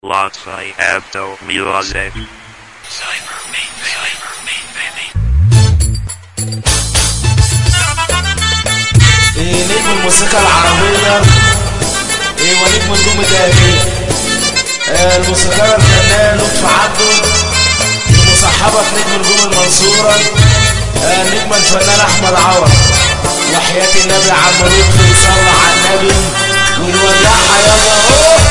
Lotfi Abdo Music. إيه نجم الموسيقى العربية إيه ونجم نجوم الدهبية آه الموسيقار الفنان لطفي عبده مصاحبة نجم نجوم المنصورة آه نجم الفنان أحمد عوض وحياة النبي عم لطفي يصلى على النبي ونولعها يلا أهو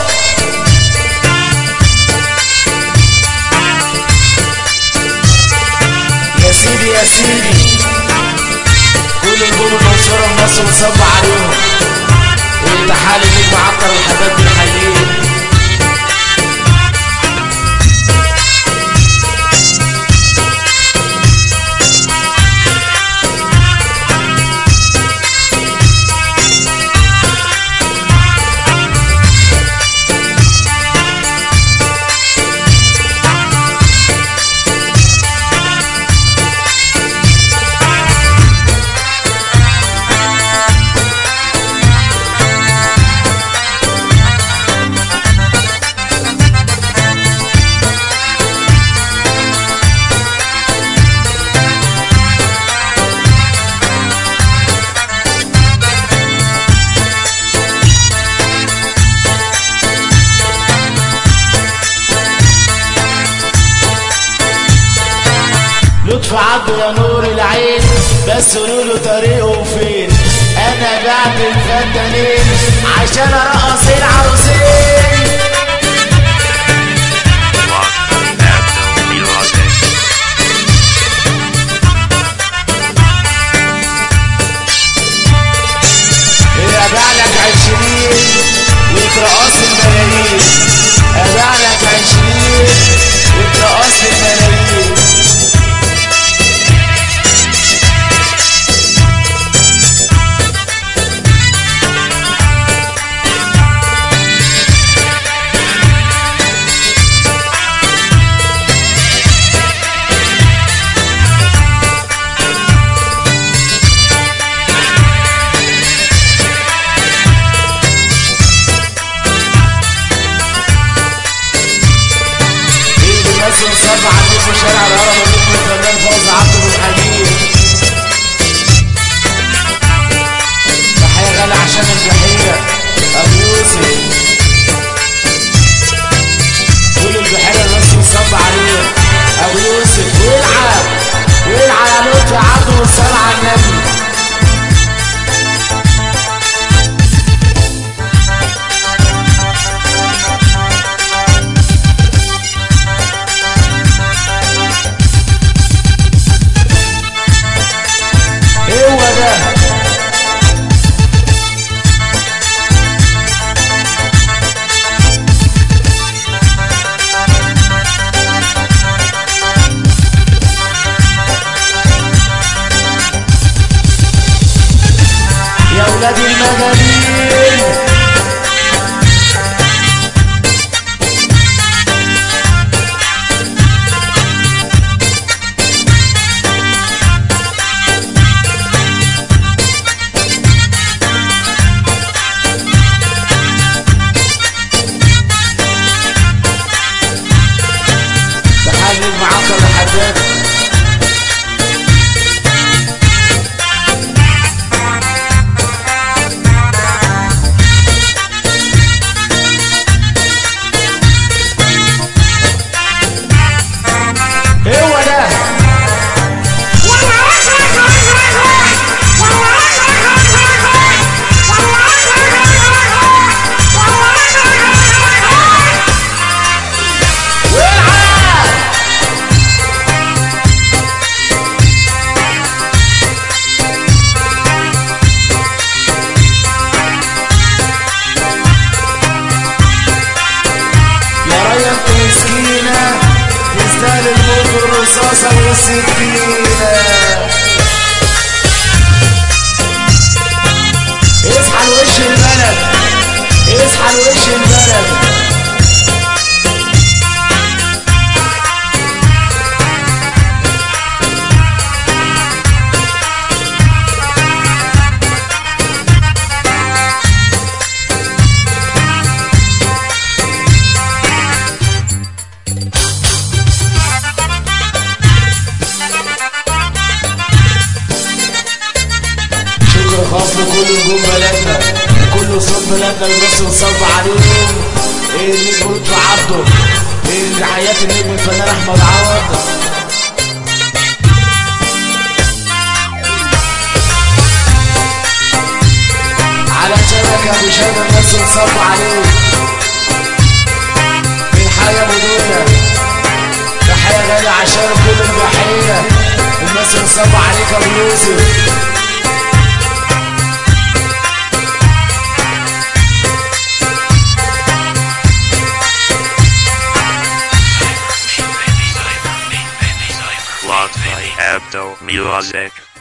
يا سيدي يا سيدي كل نجوم المنصورة مصر مصب عليهم والتحال النجم عطر الحباب بنحييه لطفي عبده يا نور العين بس قولوا طريقه فين انا بعت الفتانين عشان ارقص العروسين Lotfi Abdo Music. ابيع لك عشرين وترقص الملايين ابيع لك عشرين وترقص الملايين ايه بيمثل صب عندك في شارع الهرم ونجم الفنان فوز عبد الحميد تحية غالية عشان البحيرة ابو يوسف كل البحيرة بيمثل صب عليه ابو يوسف والعب والعب يا لطفي عبده والصلاة على النبي ايه هو ده يا ولاد المجانين تحلل معطل الحداد هو ده والعب يا رايا انت مسكينة تستاهل الموت والرصاصة والسكينة اصحى لوش البلد اصحى لوش البلد بلادنا بس نصب عليهم ايه النجم لطفي عبده ايه تحيات النجم الفنان احمد عوض على شبكة ابو شيبة الناس نصب عليه من حاجة بدونة تحية غالية عشان كل الضحية الناس نصب عليك يا ابو يوسف Lotfi Abdo Music.